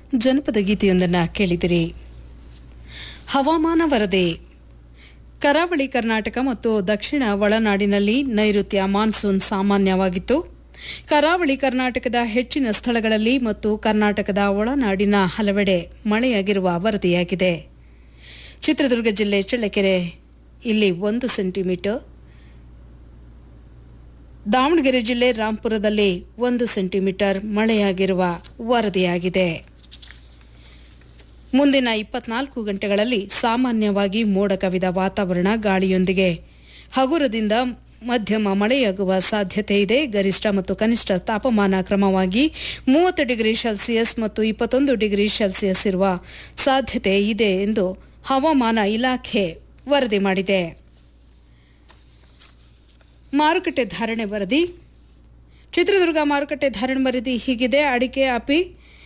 ಜನಪದ ಗೀತೆಯೊಂದನ್ನು ಕೇಳಿದಿರಿ ಹವಾಮಾನ ವರದಿ ಕರಾವಳಿ ಕರ್ನಾಟಕ ಮತ್ತು ದಕ್ಷಿಣ ಒಳನಾಡಿನಲ್ಲಿ ನೈಋತ್ಯ ಮಾನ್ಸೂನ್ ಸಾಮಾನ್ಯವಾಗಿತ್ತು ಕರಾವಳಿ ಕರ್ನಾಟಕದ ಹೆಚ್ಚಿನ ಸ್ಥಳಗಳಲ್ಲಿ ಮತ್ತು ಕರ್ನಾಟಕದ ಒಳನಾಡಿನ ಹಲವೆಡೆ ಮಳೆಯಾಗಿರುವ ವರದಿಯಾಗಿದೆ ಚಿತ್ರದುರ್ಗ ಜಿಲ್ಲೆ ಚಳ್ಳಕೆರೆ ಇಲ್ಲಿ ಒಂದು ಸೆಂಟಿಮೀಟರ್ ದಾವಣಗೆರೆ ಜಿಲ್ಲೆ ರಾಂಪುರದಲ್ಲಿ ಒಂದು ಸೆಂಟಿಮೀಟರ್ ಮಳೆಯಾಗಿರುವ ವರದಿಯಾಗಿದೆ ಮುಂದಿನ ಇಪ್ಪತ್ನಾಲ್ಕು ಗಂಟೆಗಳಲ್ಲಿ ಸಾಮಾನ್ಯವಾಗಿ ಮೋಡ ಕವಿದ ವಾತಾವರಣ ಗಾಳಿಯೊಂದಿಗೆ ಹಗುರದಿಂದ ಮಧ್ಯಮ ಮಳೆಯಾಗುವ ಸಾಧ್ಯತೆ ಇದೆ ಗರಿಷ್ಠ ಮತ್ತು ಕನಿಷ್ಠ ತಾಪಮಾನ ಕ್ರಮವಾಗಿ ಮೂವತ್ತು ಡಿಗ್ರಿ ಸೆಲ್ಸಿಯಸ್ ಮತ್ತು ಇಪ್ಪತ್ತೊಂದು ಡಿಗ್ರಿ ಸೆಲ್ಸಿಯಸ್ ಇರುವ ಸಾಧ್ಯತೆ ಇದೆ ಎಂದು ಹವಾಮಾನ ಇಲಾಖೆ ವರದಿ ಮಾಡಿದೆ ಮಾರುಕಟ್ಟೆ ಧಾರಣೆ ವರದಿ ಚಿತ್ರದುರ್ಗ ಮಾರುಕಟ್ಟೆ ಧಾರಣೆ ವರದಿ ಹೀಗಿದೆ ಅಡಿಕೆ ಅಪಿ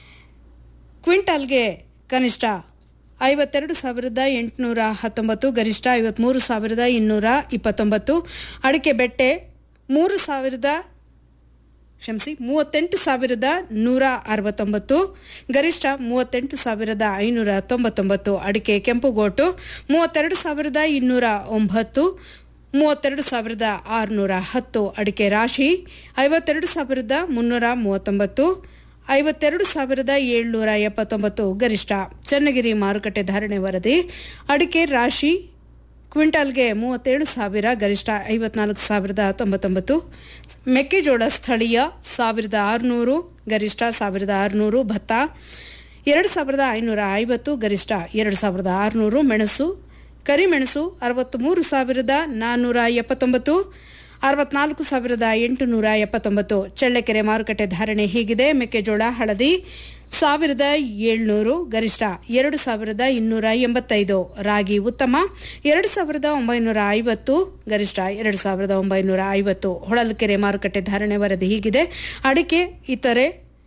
ಕ್ವಿಂಟಾಲ್ಗೆ ಕನಿಷ್ಠ ಐವತ್ತೆರಡು ಸಾವಿರದ ಎಂಟುನೂರ ಹತ್ತೊಂಬತ್ತು ಗರಿಷ್ಠ ಐವತ್ಮೂರು ಸಾವಿರದ ಇನ್ನೂರ ಇಪ್ಪತ್ತೊಂಬತ್ತು ಅಡಿಕೆ ಬೆಟ್ಟೆ ಮೂರು ಸಾವಿರದ ಕ್ಷಮಿಸಿ ಮೂವತ್ತೆಂಟು ಸಾವಿರದ ನೂರ ಅರವತ್ತೊಂಬತ್ತು ಗರಿಷ್ಠ ಮೂವತ್ತೆಂಟು ಸಾವಿರದ ಐನೂರ ತೊಂಬತ್ತೊಂಬತ್ತು ಅಡಿಕೆ ಕೆಂಪುಗೋಟು ಮೂವತ್ತೆರಡು ಸಾವಿರದ ಇನ್ನೂರ ಒಂಬತ್ತು ಮೂವತ್ತೆರಡು ಸಾವಿರದ ಆರುನೂರ ಹತ್ತು ಅಡಿಕೆ ರಾಶಿ ಐವತ್ತೆರಡು ಸಾವಿರದ ಮುನ್ನೂರ ಮೂವತ್ತೊಂಬತ್ತು ಐವತ್ತೆರಡು ಸಾವಿರದ ಏಳ್ನೂರ ಎಪ್ಪತ್ತೊಂಬತ್ತು ಗರಿಷ್ಠ ಚನ್ನಗಿರಿ ಮಾರುಕಟ್ಟೆ ಧಾರಣೆ ವರದಿ ಅಡಿಕೆ ರಾಶಿ ಕ್ವಿಂಟಾಲ್ಗೆ ಮೂವತ್ತೇಳು ಸಾವಿರ ಗರಿಷ್ಠ ಐವತ್ನಾಲ್ಕು ಸಾವಿರದ ತೊಂಬತ್ತೊಂಬತ್ತು ಮೆಕ್ಕೆಜೋಳ ಸ್ಥಳೀಯ ಸಾವಿರದ ಆರುನೂರು ಗರಿಷ್ಠ ಸಾವಿರದ ಆರುನೂರು ಭತ್ತ ಎರಡು ಸಾವಿರದ ಐನೂರ ಐವತ್ತು ಗರಿಷ್ಠ ಎರಡು ಸಾವಿರದ ಆರುನೂರು ಮೆಣಸು ಕರಿಮೆಣಸು ಅರವತ್ತ್ಮೂರು ಸಾವಿರದ ನಾನ್ನೂರ ಎಪ್ಪತ್ತೊಂಬತ್ತು ಅರವತ್ನಾಲ್ಕು ಸಾವಿರದ ಎಂಟುನೂರ ಎಪ್ಪತ್ತೊಂಬತ್ತು ಚಳ್ಳಕೆರೆ ಮಾರುಕಟ್ಟೆ ಧಾರಣೆ ಹೀಗಿದೆ ಮೆಕ್ಕೆಜೋಳ ಹಳದಿ ಸಾವಿರದ ಏಳ್ನೂರು ಗರಿಷ್ಠ ಎರಡು ಸಾವಿರದ ಇನ್ನೂರ ಎಂಬತ್ತೈದು ರಾಗಿ ಉತ್ತಮ ಎರಡು ಸಾವಿರದ ಒಂಬೈನೂರ ಐವತ್ತು ಗರಿಷ್ಠ ಎರಡು ಸಾವಿರದ ಒಂಬೈನೂರ ಐವತ್ತು ಹೊಳಲ್ಕೆರೆ ಮಾರುಕಟ್ಟೆ ಧಾರಣೆ ವರದಿ ಹೀಗಿದೆ ಅಡಿಕೆ ಇತರೆ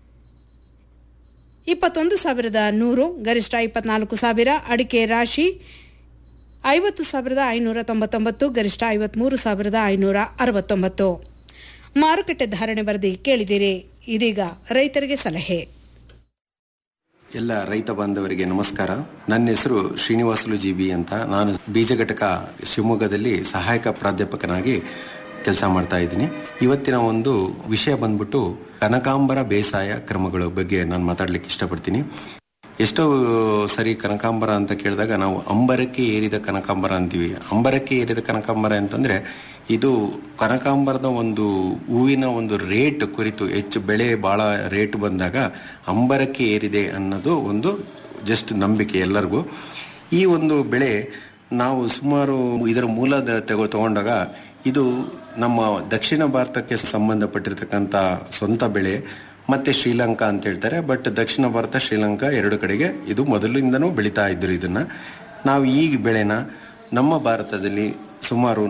ಇಪ್ಪತ್ತೊಂದು ಸಾವಿರದ ನೂರು ಗರಿಷ್ಠ ಇಪ್ಪತ್ನಾಲ್ಕು ಸಾವಿರ ಅಡಿಕೆ ರಾಶಿ ಐವತ್ತು ಸಾವಿರದ ಐನೂರ ತೊಂಬತ್ತೊಂಬತ್ತು ಗರಿಷ್ಠ ಐವತ್ಮೂರು ಸಾವಿರದ ಐನೂರ ಅರವತ್ತೊಂಬತ್ತು ಮಾರುಕಟ್ಟೆ ಧಾರಣೆ ವರದಿ ಕೇಳಿದಿರಿ ಇದೀಗ ರೈತರಿಗೆ ಸಲಹೆ ಎಲ್ಲ ರೈತ ಬಾಂಧವರಿಗೆ ನಮಸ್ಕಾರ ನನ್ನ ಹೆಸರು ಶ್ರೀನಿವಾಸಲು ಜಿ ಬಿ ಅಂತ ನಾನು ಬೀಜ ಘಟಕ ಶಿವಮೊಗ್ಗದಲ್ಲಿ ಸಹಾಯಕ ಪ್ರಾಧ್ಯಾಪಕನಾಗಿ ಕೆಲಸ ಮಾಡ್ತಾ ಇದ್ದೀನಿ ಇವತ್ತಿನ ಒಂದು ವಿಷಯ ಬಂದ್ಬಿಟ್ಟು ಕನಕಾಂಬರ ಬೇಸಾಯ ಕ್ರಮಗಳ ಬಗ್ಗೆ ನಾನು ಮಾತಾಡ್ಲಿಕ್ಕೆ ಇಷ್ಟಪಡ್ತೀನಿ ಎಷ್ಟೋ ಸರಿ ಕನಕಾಂಬರ ಅಂತ ಕೇಳಿದಾಗ ನಾವು ಅಂಬರಕ್ಕೆ ಏರಿದ ಕನಕಾಂಬರ ಅಂತೀವಿ ಅಂಬರಕ್ಕೆ ಏರಿದ ಕನಕಾಂಬರ ಅಂತಂದ್ರೆ ಇದು ಕನಕಾಂಬರದ ಒಂದು ಹೂವಿನ ಒಂದು ರೇಟ್ ಕುರಿತು ಹೆಚ್ಚು ಬೆಳೆ ಭಾಳ ರೇಟ್ ಬಂದಾಗ ಅಂಬರಕ್ಕೆ ಏರಿದೆ ಅನ್ನೋದು ಒಂದು ಜಸ್ಟ್ ನಂಬಿಕೆ ಎಲ್ಲರಿಗೂ ಈ ಒಂದು ಬೆಳೆ ನಾವು ಸುಮಾರು ಇದರ ಮೂಲದ ತಗೋ ತಗೊಂಡಾಗ ಇದು ನಮ್ಮ ದಕ್ಷಿಣ ಭಾರತಕ್ಕೆ ಸಂಬಂಧಪಟ್ಟಿರ್ತಕ್ಕಂಥ ಸ್ವಂತ ಬೆಳೆ ಮತ್ತೆ ಶ್ರೀಲಂಕಾ ಅಂತ ಹೇಳ್ತಾರೆ ಬಟ್ ದಕ್ಷಿಣ ಭಾರತ ಶ್ರೀಲಂಕಾ ಎರಡು ಕಡೆಗೆ ಇದು ಮೊದಲಿಂದನೂ ಬೆಳೀತಾ ಇದ್ರು ಇದನ್ನ ನಾವು ಈ ಬೆಳೆನ ನಮ್ಮ ಭಾರತದಲ್ಲಿ ಸುಮಾರು